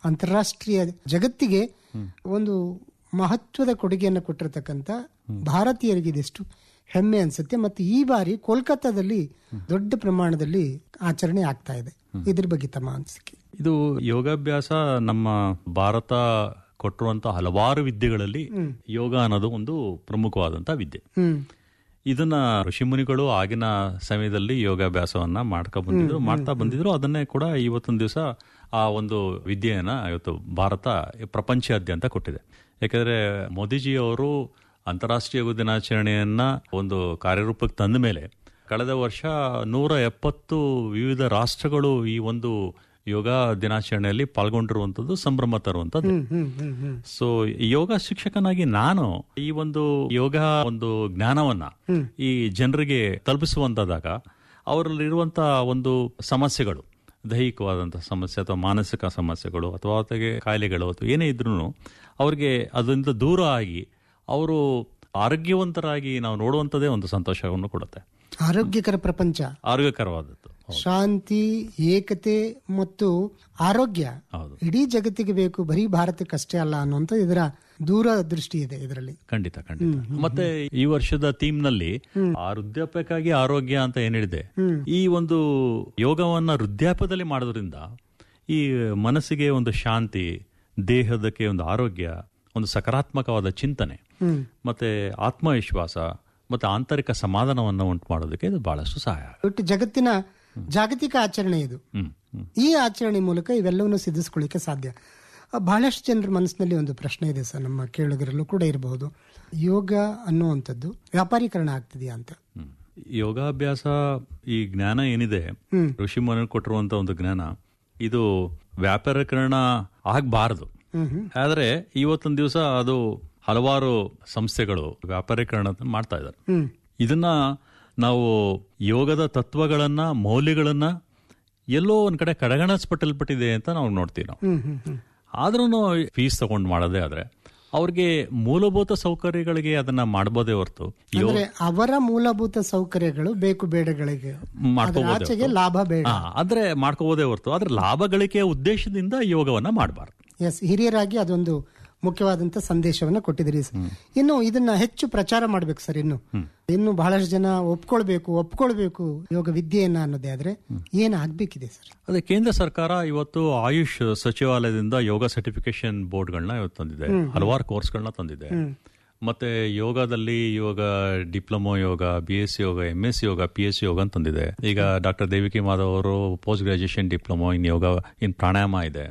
ಅಂತಾರಾಷ್ಟ್ರೀಯ ಜಗತ್ತಿಗೆ ಒಂದು ಮಹತ್ವದ ಕೊಡುಗೆಯನ್ನು ಕೊಟ್ಟಿರತಕ್ಕಂಥ ಭಾರತೀಯರಿಗೆ ಇದೆಷ್ಟು ಹೆಮ್ಮೆ ಅನ್ಸುತ್ತೆ ಮತ್ತು ಈ ಬಾರಿ ಕೋಲ್ಕತ್ತಾದಲ್ಲಿ ದೊಡ್ಡ ಪ್ರಮಾಣದಲ್ಲಿ ಆಚರಣೆ ಆಗ್ತಾ ಇದೆ ಇದ್ರ ಬಗ್ಗೆ ತಮ್ಮ ಅನಿಸಿಕೆ ಇದು ಯೋಗಾಭ್ಯಾಸ ನಮ್ಮ ಭಾರತ ಕೊಟ್ಟಿರುವಂತಹ ಹಲವಾರು ವಿದ್ಯೆಗಳಲ್ಲಿ ಯೋಗ ಅನ್ನೋದು ಒಂದು ಪ್ರಮುಖವಾದಂತ ವಿದ್ಯೆ ಹ್ಮ್ ಇದನ್ನ ಋಷಿಮುನಿಗಳು ಆಗಿನ ಸಮಯದಲ್ಲಿ ಯೋಗಾಭ್ಯಾಸವನ್ನ ಮಾಡ್ಕೊ ಬಂದಿದ್ರು ಮಾಡ್ತಾ ಬಂದಿದ್ರು ಅದನ್ನೇ ಕೂಡ ಇವತ್ತೊಂದು ದಿವಸ ಆ ಒಂದು ವಿದ್ಯೆಯನ್ನ ಇವತ್ತು ಭಾರತ ಪ್ರಪಂಚಾದ್ಯಂತ ಕೊಟ್ಟಿದೆ ಯಾಕಂದ್ರೆ ಮೋದಿಜಿ ಅವರು ಅಂತಾರಾಷ್ಟ್ರೀಯ ಯೋಗ ದಿನಾಚರಣೆಯನ್ನ ಒಂದು ಕಾರ್ಯರೂಪಕ್ಕೆ ತಂದ ಮೇಲೆ ಕಳೆದ ವರ್ಷ ನೂರ ಎಪ್ಪತ್ತು ವಿವಿಧ ರಾಷ್ಟ್ರಗಳು ಈ ಒಂದು ಯೋಗ ದಿನಾಚರಣೆಯಲ್ಲಿ ಪಾಲ್ಗೊಂಡಿರುವಂತದ್ದು ಸಂಭ್ರಮ ತರುವಂತದ್ದು ಹ್ಮ್ ಹ್ಮ್ ಹ್ಮ್ ಸೊ ಯೋಗ ಶಿಕ್ಷಕನಾಗಿ ನಾನು ಈ ಒಂದು ಯೋಗ ಒಂದು ಜ್ಞಾನವನ್ನ ಈ ಜನರಿಗೆ ತಲುಪಿಸುವಂತದಾಗ ಅವರಲ್ಲಿರುವಂತ ಒಂದು ಸಮಸ್ಯೆಗಳು ದೈಹಿಕವಾದಂತಹ ಸಮಸ್ಯೆ ಅಥವಾ ಮಾನಸಿಕ ಸಮಸ್ಯೆಗಳು ಅಥವಾ ಅವರಿಗೆ ಕಾಯಿಲೆಗಳು ಅಥವಾ ಏನೇ ಇದ್ರೂ ಅವ್ರಿಗೆ ಅದರಿಂದ ದೂರ ಆಗಿ ಅವರು ಆರೋಗ್ಯವಂತರಾಗಿ ನಾವು ನೋಡುವಂಥದ್ದೇ ಒಂದು ಸಂತೋಷವನ್ನು ಕೊಡುತ್ತೆ ಆರೋಗ್ಯಕರ ಪ್ರಪಂಚ ಆರೋಗ್ಯಕರವಾದದ್ದು ಶಾಂತಿ ಏಕತೆ ಮತ್ತು ಆರೋಗ್ಯ ಹೌದು ಇಡೀ ಜಗತ್ತಿಗೆ ಬೇಕು ಬರೀ ಭಾರತಕ್ಕಷ್ಟೇ ಅಲ್ಲ ಅನ್ನುವಂಥ ಇದರ ದೂರ ದೃಷ್ಟಿ ಇದೆ ಇದರಲ್ಲಿ ಖಂಡಿತ ಖಂಡಿತ ಮತ್ತೆ ಈ ವರ್ಷದ ಥೀಮ್ ನಲ್ಲಿ ಆ ವೃದ್ಧಾಪ್ಯಕ್ಕಾಗಿ ಆರೋಗ್ಯ ಅಂತ ಏನ್ ಹೇಳಿದೆ ಈ ಒಂದು ಯೋಗವನ್ನ ವೃದ್ಧಾಪ್ಯದಲ್ಲಿ ಮಾಡೋದ್ರಿಂದ ಈ ಮನಸ್ಸಿಗೆ ಒಂದು ಶಾಂತಿ ದೇಹದಕ್ಕೆ ಒಂದು ಆರೋಗ್ಯ ಒಂದು ಸಕಾರಾತ್ಮಕವಾದ ಚಿಂತನೆ ಮತ್ತೆ ಆತ್ಮವಿಶ್ವಾಸ ಮತ್ತೆ ಆಂತರಿಕ ಸಮಾಧಾನವನ್ನು ಉಂಟು ಮಾಡೋದಕ್ಕೆ ಇದು ಬಹಳಷ್ಟು ಸಹಾಯ ಆಗುತ್ತೆ. ಒಟ್ಟು ಜಗತ್ತಿನ ಜಾಗತಿಕ ಆಚರಣೆ ಇದು ಹ್ಮ್ ಹ್ಮ್ ಈ ಆಚರಣೆ ಮೂಲಕ ಇವೆಲ್ಲವನ್ನು ಸಿದ್ಧಿಸ್ಕೊಳ್ಳಿಕ್ಕೆ ಸಾಧ್ಯ ಆ, ಬಹಳಷ್ಟು ಜನರ ಮನಸ್ಸಿನಲ್ಲಿ ಒಂದು ಪ್ರಶ್ನೆ ಇದೆ ಸರ್ ನಮ್ಮ ಕೇಳುಗರಲ್ಲೂ ಕೂಡ ಇರಬಹುದು ಯೋಗ ಅನ್ನುವಂಥದ್ದು ವ್ಯಾಪಾರೀಕರಣ ಆಗ್ತಿದೆಯಾ ಅಂತ ಹ್ಮ್. ಯೋಗಾಭ್ಯಾಸ ಈ ಜ್ಞಾನ ಏನಿದೆ ಋಷಿ ಮುನಿ ಕೊಟ್ಟಿರುವಂತ ಒಂದು ಜ್ಞಾನ ಇದು ವ್ಯಾಪಾರೀಕರಣ ಆಗಬಾರದು ಆದ್ರೆ ಇವತ್ತೊಂದು ದಿವಸ ಅದು ಹಲವಾರು ಸಂಸ್ಥೆಗಳು ವ್ಯಾಪಾರೀಕರಣ ಮಾಡ್ತಾ ಇದ್ದಾರೆ ಹ್ಮ್ ಇದನ್ನ ನಾವು ಯೋಗದ ತತ್ವಗಳನ್ನ ಮೌಲ್ಯಗಳನ್ನ ಎಲ್ಲೋ ಒಂದ್ ಕಡೆ ಕಡೆಗಣಿಸ್ಪಟ್ಟಲ್ಪಟ್ಟಿದೆ ಅಂತ ನಾವು ನೋಡ್ತೀವಿ ನಾವು ಹ್ಮ್ ಹ್ಮ್ ಹ್ಮ್ ಆದ್ರೂ ಫೀಸ್ ತಗೊಂಡು ಮಾಡೋದೇ ಆದ್ರೆ ಅವ್ರಿಗೆ ಮೂಲಭೂತ ಸೌಕರ್ಯಗಳಿಗೆ ಅದನ್ನ ಮಾಡಬಹುದೇ ಹೊರತು ಅಂದ್ರೆ ಅವರ ಮೂಲಭೂತ ಸೌಕರ್ಯಗಳು ಬೇಕು ಬೇಡಗಳಿಗೆ ಅದರ ಮಾಡ್ಕೋಬೋದೇ ಆಚೆಗೆ ಲಾಭ ಬೇಡ ಹಾ, ಆದ್ರೆ ಮಾಡ್ಕೋಬೋದೇ ಹೊರತು ಆದ್ರೆ ಲಾಭ ಗಳಿಕೆಯ ಉದ್ದೇಶದಿಂದ ಯೋಗವನ್ನ ಮಾಡಬಾರ್ದು ಎಸ್ ಹಿರಿಯರಾಗಿ ಅದೊಂದು ಮುಖ್ಯವಾದಂತ ಸಂದೇಶವನ್ನ ಕೊಟ್ಟಿದ್ದೀರಿ ಸರ್. ಇನ್ನು ಇದನ್ನ ಹೆಚ್ಚು ಪ್ರಚಾರ ಮಾಡ್ಬೇಕು ಸರ್ ಇನ್ನು ಇನ್ನು ಬಹಳಷ್ಟು ಜನ ಒಪ್ಕೊಳ್ಬೇಕು ಒಪ್ಕೊಳ್ಬೇಕು ಯೋಗ ವಿದ್ಯೆಯನ್ನ ಅನ್ನೋದೇ ಆದ್ರೆ ಏನ್ ಆಗ್ಬೇಕಿದೆ ಸರ್ ಅದೇ ಕೇಂದ್ರ ಸರ್ಕಾರ ಇವತ್ತು ಆಯುಷ್ ಸಚಿವಾಲಯದಿಂದ ಯೋಗ ಸರ್ಟಿಫಿಕೇಶನ್ ಬೋರ್ಡ್ಗಳನ್ನ ಇವತ್ತು ತಂದಿದೆ ಹಲವಾರು ಕೋರ್ಸ್ಗಳನ್ನ ತಂದಿದೆ ಮತ್ತೆ ಯೋಗದಲ್ಲಿ ಯೋಗ ಡಿಪ್ಲೊಮೊ ಯೋಗ ಬಿ ಎಸ್ ಯೋಗ ಎಂ ಎಸ್ ಯೋಗ ಪಿ ಎಸ್ ಯೋಗ ಅಂತ ತಂದಿದೆ ಈಗ ಡಾಕ್ಟರ್ ದೇವಿಕಿ ಮಾಧವ್ ಅವರು post graduation diploma in yoga in pranayama ಇದೆ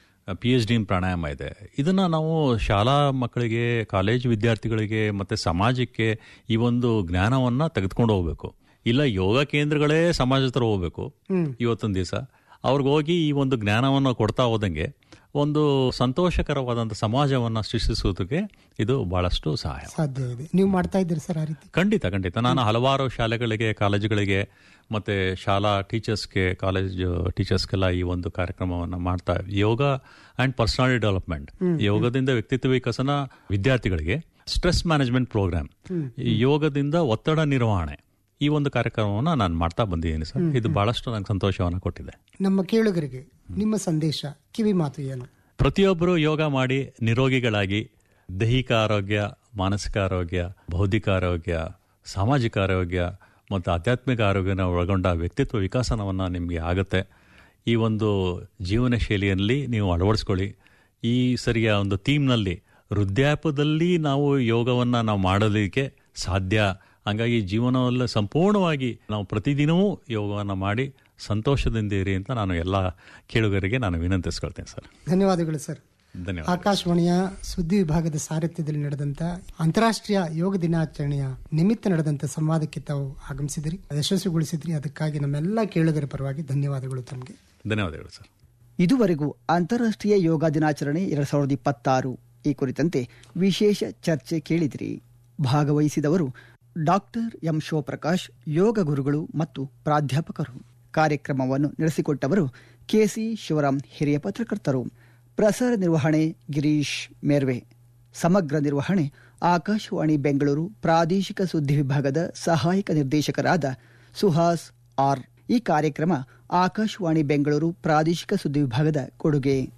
P H D in pranayama ಇದೆ ಇದನ್ನ ನಾವು ಶಾಲಾ ಮಕ್ಕಳಿಗೆ ಕಾಲೇಜು ವಿದ್ಯಾರ್ಥಿಗಳಿಗೆ ಮತ್ತೆ ಸಮಾಜಕ್ಕೆ ಈ ಒಂದು ಜ್ಞಾನವನ್ನ ತೆಗೆದುಕೊಂಡು ಹೋಗ್ಬೇಕು ಇಲ್ಲ ಯೋಗ ಕೇಂದ್ರಗಳೇ ಸಮಾಜ ಹತ್ರ ಹೋಗ್ಬೇಕು ಇವತ್ತೊಂದು ದಿವಸ ಅವ್ರಿಗೆ ಹೋಗಿ ಈ ಒಂದು ಜ್ಞಾನವನ್ನು ಕೊಡ್ತಾ ಹೋದಂಗೆ ಒಂದು ಸಂತೋಷಕರವಾದಂಥ ಸಮಾಜವನ್ನ ಸೃಷ್ಟಿಸುವುದಕ್ಕೆ ಇದು ಬಹಳಷ್ಟು ಸಹಾಯ ಸಾಧ್ಯ ಇದೆ ನೀವು ಮಾಡ್ತಾ ಇದ್ದೀರಿ ಸರ್ ಆ ರೀತಿ ಖಂಡಿತ ಖಂಡಿತ ನಾನು ಹಲವಾರು ಶಾಲೆಗಳಿಗೆ ಕಾಲೇಜುಗಳಿಗೆ ಮತ್ತೆ ಶಾಲಾ ಟೀಚರ್ಸ್ಗೆ ಕಾಲೇಜ್ ಟೀಚರ್ಸ್ಗೆಲ್ಲ ಈ ಒಂದು ಕಾರ್ಯಕ್ರಮವನ್ನು ಮಾಡ್ತಾ ಯೋಗ ಅಂಡ್ ಪರ್ಸನಾಲಿಟಿ ಡೆವಲಪ್ಮೆಂಟ್ ಯೋಗದಿಂದ ವ್ಯಕ್ತಿತ್ವ ವಿಕಸನ ವಿದ್ಯಾರ್ಥಿಗಳಿಗೆ ಸ್ಟ್ರೆಸ್ ಮ್ಯಾನೇಜ್ಮೆಂಟ್ ಪ್ರೋಗ್ರಾಮ್ ಯೋಗದಿಂದ ಒತ್ತಡ ನಿರ್ವಹಣೆ ಈ ಒಂದು ಕಾರ್ಯಕ್ರಮವನ್ನು ನಾನು ಮಾಡ್ತಾ ಬಂದಿದ್ದೀನಿ ಸರ್ ಇದು ಬಹಳಷ್ಟು ನಂಗೆ ಸಂತೋಷವನ್ನು ಕೊಟ್ಟಿದೆ ನಮ್ಮ ಕೇಳುಗರಿಗೆ ನಿಮ್ಮ ಸಂದೇಶ ಕಿವಿ ಮಾತು ಏನು ಪ್ರತಿಯೊಬ್ಬರು ಯೋಗ ಮಾಡಿ ನಿರೋಗಿಗಳಾಗಿ ದೈಹಿಕ ಆರೋಗ್ಯ ಮಾನಸಿಕ ಆರೋಗ್ಯ ಬೌದ್ಧಿಕ ಆರೋಗ್ಯ ಸಾಮಾಜಿಕ ಆರೋಗ್ಯ ಮತ್ತು ಆಧ್ಯಾತ್ಮಿಕ ಆರೋಗ್ಯನ ಒಳಗೊಂಡ ವ್ಯಕ್ತಿತ್ವ ವಿಕಾಸನವನ್ನು ನಿಮಗೆ ಆಗುತ್ತೆ ಈ ಒಂದು ಜೀವನ ಶೈಲಿಯಲ್ಲಿ ನೀವು ಅಳವಡಿಸ್ಕೊಳ್ಳಿ ಈ ಸರಿಯ ಒಂದು ಥೀಮ್ನಲ್ಲಿ ವೃದ್ಧಾಪ್ಯದಲ್ಲಿ ನಾವು ಯೋಗವನ್ನು ನಾವು ಮಾಡೋದಕ್ಕೆ ಸಾಧ್ಯ ಹಂಗಾಗಿ ಜೀವನವಲ್ಲ ಸಂಪೂರ್ಣವಾಗಿ ನಾವು ಪ್ರತಿದಿನವೂ ಯೋಗವನ್ನು ಮಾಡಿ ಸಂತೋಷದಿಂದ ಇರಿ ಅಂತ ನಾನು ಎಲ್ಲ ಕೇಳುಗರಿಗೆ ನಾನು ವಿನಂತಿಸ್ಕೊಳ್ತೇನೆ ಸರ್ ಧನ್ಯವಾದಗಳು ಸರ್ ಧನ್ಯವಾದ ಆಕಾಶವಾಣಿಯ ಸುದ್ದಿ ವಿಭಾಗದ ಸಾರಥ್ಯದಲ್ಲಿ ನಡೆದಂತ ಅಂತಾರಾಷ್ಟ್ರೀಯ ಯೋಗ ದಿನಾಚರಣೆಯ ನಿಮಿತ್ತ ನಡೆದಂತ ಸಂವಾದಕ್ಕೆ ತಾವು ಆಗಮಿಸಿದಿರಿ ಯಶಸ್ವಿಗೊಳಿಸಿದ್ರಿ ಅದಕ್ಕಾಗಿ ನಮ್ಮೆಲ್ಲ ಕೇಳುಗರ ಪರವಾಗಿ ಧನ್ಯವಾದಗಳು ತಮಗೆ ಧನ್ಯವಾದಗಳು ಸರ್ ಇದುವರೆಗೂ ಅಂತಾರಾಷ್ಟ್ರೀಯ ಯೋಗ ದಿನಾಚರಣೆ ಎರಡ್ ಸಾವಿರದ ಇಪ್ಪತ್ತಾರು ಈ ಕುರಿತಂತೆ ವಿಶೇಷ ಚರ್ಚೆ ಕೇಳಿದಿರಿ ಭಾಗವಹಿಸಿದವರು ಡಾಕ್ಟರ್ ಎಂ ಶಿವಪ್ರಕಾಶ್ ಯೋಗ ಗುರುಗಳು ಮತ್ತು ಪ್ರಾಧ್ಯಾಪಕರು ಕಾರ್ಯಕ್ರಮವನ್ನು ನಡೆಸಿಕೊಟ್ಟವರು ಕೆಸಿ ಶಿವರಾಮ್ ಹಿರಿಯ ಪತ್ರಕರ್ತರು ಪ್ರಸಾರ ನಿರ್ವಹಣೆ ಗಿರೀಶ್ ಮೇರ್ವೆ ಸಮಗ್ರ ನಿರ್ವಹಣೆ ಆಕಾಶವಾಣಿ ಬೆಂಗಳೂರು ಪ್ರಾದೇಶಿಕ ಸುದ್ದಿ ವಿಭಾಗದ ಸಹಾಯಕ ನಿರ್ದೇಶಕರಾದ ಸುಹಾಸ್ ಆರ್ ಈ ಕಾರ್ಯಕ್ರಮ ಆಕಾಶವಾಣಿ ಬೆಂಗಳೂರು ಪ್ರಾದೇಶಿಕ ಸುದ್ದಿ ವಿಭಾಗದ ಕೊಡುಗೆ